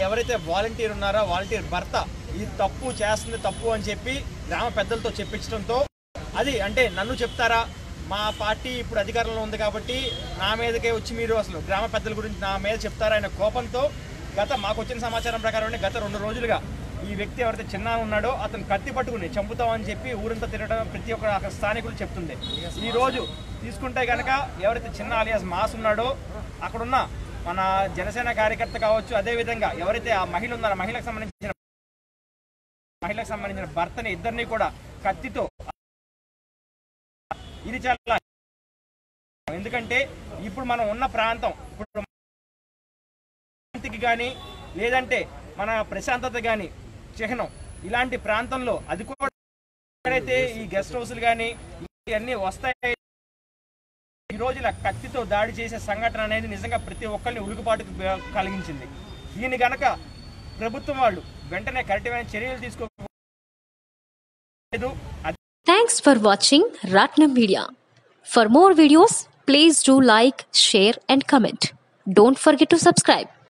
ఎవరైతే వాలంటీర్ ఉన్నారో వాలంటీర్ భర్త ఇది తప్పు చేస్తుంది తప్పు అని చెప్పి గ్రామ పెద్దలతో చెప్పించడంతో అది అంటే నన్ను చెప్తారా మా పార్టీ ఇప్పుడు అధికారంలో ఉంది కాబట్టి నా మీదకే వచ్చి మీరు అసలు గ్రామ పెద్దల గురించి నా మీద చెప్తారా అనే కోపంతో గత మాకు వచ్చిన సమాచారం ప్రకారం గత రెండు రోజులుగా ఈ వ్యక్తి ఎవరైతే చిన్న ఉన్నాడో అతను కత్తి పట్టుకుని చంపుతామని చెప్పి ఊరంతా తిరగడం ప్రతి ఒక్క అక్కడ స్థానికులు చెప్తుంది ఈ రోజు తీసుకుంటే కనుక ఎవరైతే చిన్న ఆలియాస్ మాస్ ఉన్నాడో అక్కడున్న మన జనసేన కార్యకర్త కావచ్చు అదే విధంగా ఎవరైతే ఆ మహిళ ఉన్నారో ఆ మహిళకు సంబంధించిన మహిళకు సంబంధించిన భర్తని ఇద్దరిని కూడా కత్తితో ఇది చాలా ఎందుకంటే ఇప్పుడు మనం ఉన్న ప్రాంతం ఇప్పుడు శాంతికి కానీ లేదంటే మన ప్రశాంతత కానీ చిహ్నం ఇలాంటి ప్రాంతంలో అది కూడా ఎక్కడైతే ఈ గెస్ట్ హౌస్లు కానీ ఇవన్నీ వస్తాయి ఈ రోజు ఇలా కత్తితో దాడి చేసే సంఘటన అనేది నిజంగా ప్రతి ఒక్కరిని ఉలుగుపాటుకు కలిగించింది దీని గనక ప్రభుత్వం వాళ్ళు వెంటనే కరెక్ట్మైన చర్యలు తీసుకోలేదు అది Thanks for watching Ratnam Media. For more videos, please do like, share, and comment. Don't forget to subscribe.